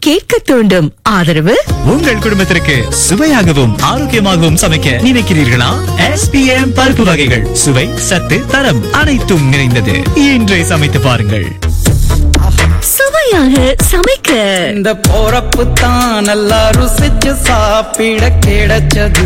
கேட்க தூண்டும் ஆதரவு உங்கள் குடும்பத்திற்கு சுவையாகவும் ஆரோக்கியமாகவும் சமைக்க நினைக்கிறீர்களா எஸ்பிஎம் பருப்பு வகைகள் சுவை சத்து தரம் அனைத்தும் நிறைந்தது இன்றே சமைத்து பாருங்கள் சுவையாக சமைக்க இந்த போறப்பு தான் நல்லா ருசிச்சு சாப்பிட கிடைச்சது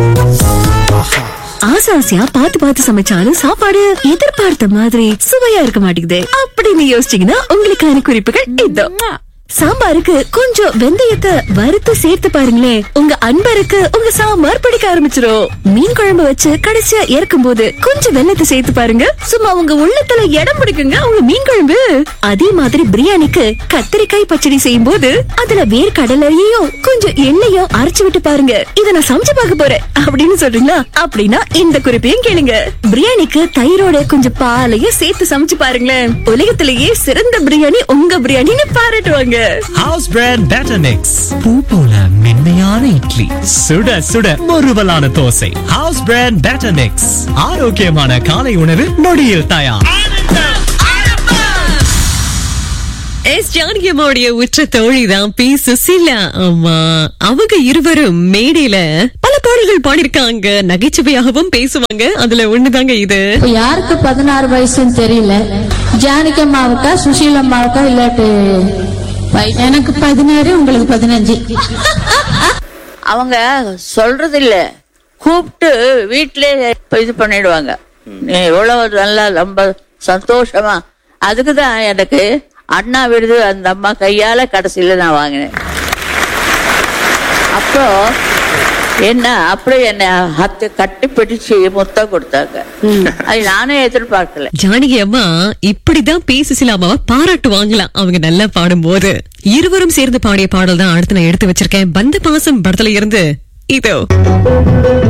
ஆசை ஆசையா பார்த்து பார்த்து சமைச்சாலும் சாப்பாடு எதிர்பார்த்த மாதிரி சுவையா இருக்க மாட்டேங்குது அப்படின்னு யோசிச்சீங்கன்னா உங்களுக்கான குறிப்புகள் இதோ சாம்பாருக்கு கொஞ்சம் வெந்தயத்தை வறுத்து சேர்த்து பாருங்களேன் உங்க அன்பருக்கு உங்க சாம்பார் பிடிக்க ஆரம்பிச்சிரும் மீன் குழம்பு வச்சு கடைசியா இறக்கும் போது கொஞ்சம் வெள்ளத்தை சேர்த்து பாருங்க சும்மா உங்க உள்ளத்துல இடம் பிடிக்குங்க உங்க மீன் குழம்பு அதே மாதிரி பிரியாணிக்கு கத்திரிக்காய் பச்சடி செய்யும் போது அதுல வேர் கடலையையும் கொஞ்சம் எண்ணெயும் அரைச்சு விட்டு பாருங்க இத நான் சமைச்சு பார்க்க போறேன் அப்படின்னு சொல்றீங்களா அப்படின்னா இந்த குறிப்பையும் கேளுங்க பிரியாணிக்கு தயிரோட கொஞ்சம் பாலையும் சேர்த்து சமைச்சு பாருங்களேன் உலகத்திலேயே சிறந்த பிரியாணி உங்க பிரியாணின்னு பாராட்டுவாங்க ஹவுஸ் பிராண்ட் பேட்டர் மிக்ஸ் பூ போல மென்மையான இட்லி சுட சுட முறுவலான dosa house brand batter mix ஆரோக்கியமான காலை உணவு நொடியில் தயார் எஸ் ஜானகியம்மாவுடைய உற்ற தோழி தான் பி சுசிலா ஆமா அவங்க இருவரும் மேடையில பல பாடல்கள் பாடியிருக்காங்க நகைச்சுவையாகவும் பேசுவாங்க அதுல ஒண்ணுதாங்க இது இப்ப யாருக்கு பதினாறு வயசுன்னு தெரியல ஜானகி அம்மாவுக்கா சுஷீல் அம்மாவுக்கா இல்லாட்டி வய- எனக்கு பதினாறு உங்களுக்கு பதினஞ்சு அவங்க சொல்றது இல்ல கூப்பிட்டு வீட்டிலே இது பண்ணிடுவாங்க நீ எவ்வளவு நல்லா ரொம்ப சந்தோஷமா அதுக்கு தான் எனக்கு அண்ணா விருது அந்த அம்மா கையால கடைசியில நான் வாங்கினேன் அப்போ என்ன அப்படியே என்ன ஹத்து கட்டி பிடிச்சு முத்தம் கொடுத்தாங்க அது நானே எதிர்பார்க்கல ஜானகி அம்மா இப்படிதான் பி சுசிலா அம்மாவை பாராட்டுவாங்களாம் அவங்க நல்லா பாடும்போது இருவரும் சேர்ந்து பாடிய பாடல் தான் அடுத்து நான் எடுத்து வச்சிருக்கேன் பந்த பாசம் படத்துல இருந்து இதோ